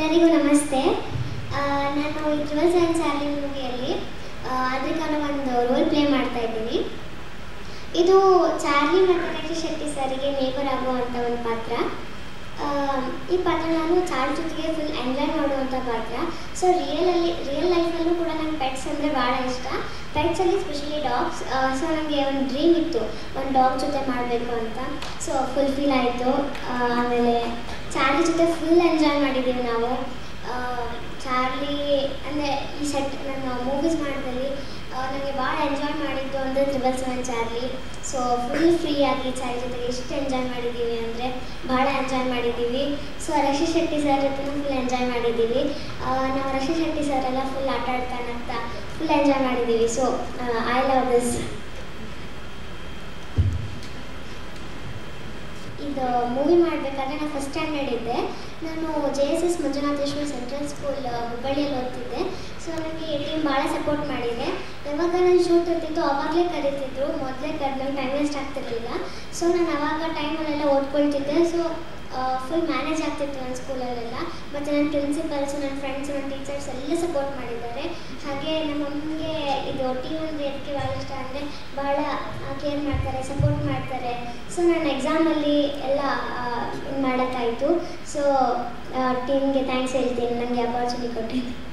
ಎಲ್ಲರಿಗೂ ನಮಸ್ತೆ ಆ, ನಾನು ಈ ಟ್ರಿಬಲ್ ಸೈನ್ಸ್ ಆರ್ಲಿ ಮೂವಿಯಲ್ಲಿ ಅದಕ್ಕೆ ನಾನು ಒಂದು ರೋಲ್ ಪ್ಲೇ ಮಾಡ್ತಾ ಇದ್ದೀನಿ ಇದು ಚಾರ್ಲಿ ಮತ್ತು ರಕ್ಷಿ ಶೆಟ್ಟಿ ಸರಿಗೆ ನೇಬರ್ ಆಗುವಂಥ ಒಂದು ಪಾತ್ರ ಆ, ಈ ಪಾತ್ರ ನಾನು ಚಾರ್ಲಿ ಜೊತೆಗೆ ಫುಲ್ ಎಂಜಾಯ್ ಮಾಡುವಂಥ ಪಾತ್ರ ಸೊ ರಿಯಲಲ್ಲಿ ರಿಯಲ್ ಲೈಫಲ್ಲೂ ಕೂಡ ನಂಗೆ ಪೆಟ್ಸ್ ಅಂದರೆ ಭಾಳ ಇಷ್ಟ ಪೆಟ್ಸಲ್ಲಿ ಸ್ಪೆಷಲಿ ಡಾಗ್ಸ್ ಸೊ ನನಗೆ ಒಂದು ಡ್ರೀಮ್ ಇತ್ತು ಒಂದು ಡಾಗ್ ಜೊತೆ ಮಾಡಬೇಕು ಅಂತ ಸೊ ಫುಲ್ಫಿಲ್ ಆಯಿತು ಆಮೇಲೆ ಚಾರ್ಲಿ ಜೊತೆ ಫುಲ್ ಎಂಜಾಯ್ ಮಾಡಿದ್ದೀವಿ ನಾವು ಆ, ಚಾರ್ಲಿ ಅಂದರೆ ಈ ಸೆಟ್ ನನ್ನ ಮೂವೀಸ್ ಮಾಡಿದಲ್ಲಿ ನನಗೆ ಭಾಳ ಎಂಜಾಯ್ ಮಾಡಿದ್ದು ಅಂದರೆ triple seven Charlie so full free ಆಗಿ ಚಾರ್ಲಿ ಜೊತೆಗೆ ಎಷ್ಟು ಎಂಜಾಯ್ ಮಾಡಿದ್ದೀವಿ ಅಂದರೆ ಭಾಳ ಎಂಜಾಯ್ ಮಾಡಿದ್ದೀವಿ ಸೊ ರಶಿ ಶೆಟ್ಟಿ ಸರ್ ಜೊತೆ ಫುಲ್ ಎಂಜಾಯ್ ಮಾಡಿದ್ದೀವಿ ಆ, ನಾವು ರಶಿ ಶೆಟ್ಟಿ ಸರ್ ಎಲ್ಲ ಫುಲ್ ಆಟ ಆಡ್ತಾ ನಗ್ತಾ ಫುಲ್ ಎಂಜಾಯ್ ಮಾಡಿದ್ದೀವಿ ಸೊ ಐ ಲವ್ ದಿಸ್ ಇದು ಮೂವಿ ಮಾಡಬೇಕಾದ್ರೆ ನಾನು ಫಸ್ಟ್ ಸ್ಟ್ಯಾಂಡರ್ಡ್ ಇದ್ದೆ ನಾನು J S S Manjunatheshwara central school ಹುಬ್ಬಳ್ಳಿಯಲ್ಲಿ ಓದ್ತಿದ್ದೆ ಸೊ ನನಗೆ ಈ ಟೀಮ್ ಭಾಳ ಸಪೋರ್ಟ್ ಮಾಡಿದೆ ಯಾವಾಗ ನಾನು ಶೂಟ್ ಇರ್ತಿತ್ತು ಅವಾಗಲೇ ಕರೀತಿದ್ರು ಮೊದಲೇ ಕರೆದಾಗ ಟೈಮ್ ವೇಸ್ಟ್ ಆಗ್ತಿರ್ಲಿಲ್ಲ ಸೊ ನಾನು ಅವಾಗ ಟೈಮಲ್ಲೆಲ್ಲ ಓದ್ಕೊಳ್ತಿದ್ದೆ ಸೊ ಫುಲ್ ಮ್ಯಾನೇಜ್ ಆಗ್ತಿತ್ತು ನನ್ನ ಸ್ಕೂಲಲ್ಲೆಲ್ಲ ಮತ್ತು ನನ್ನ ಪ್ರಿನ್ಸಿಪಲ್ಸು ನನ್ನ ಫ್ರೆಂಡ್ಸು ನನ್ನ ಟೀಚರ್ಸ್ ಎಲ್ಲ ಸಪೋರ್ಟ್ ಮಾಡಿದ್ದಾರೆ ಹಾಗೆ ನಮ್ಮ ಅಮ್ಮನಿಗೆ ಇದು ಟೀಮ್ ಅಂದರೆ ಅದಕ್ಕೆ ಭಾಳ ಇಷ್ಟ ಅಂದರೆ ಭಾಳ ಕೇರ್ ಮಾಡ್ತಾರೆ ಸಪೋರ್ಟ್ ಮಾಡ್ತಾರೆ ಸೊ ನಾನು ಎಕ್ಸಾಮಲ್ಲಿ ಎಲ್ಲ ಇದು ಮಾಡೋಕ್ಕಾಯಿತು ಸೊ ಟೀಮ್ಗೆ ಥ್ಯಾಂಕ್ಸ್ ಹೇಳ್ತೀನಿ ನನಗೆ ಅಪಾರ್ಚುನಿಟಿ ಕೊಟ್ಟಿದ್ದು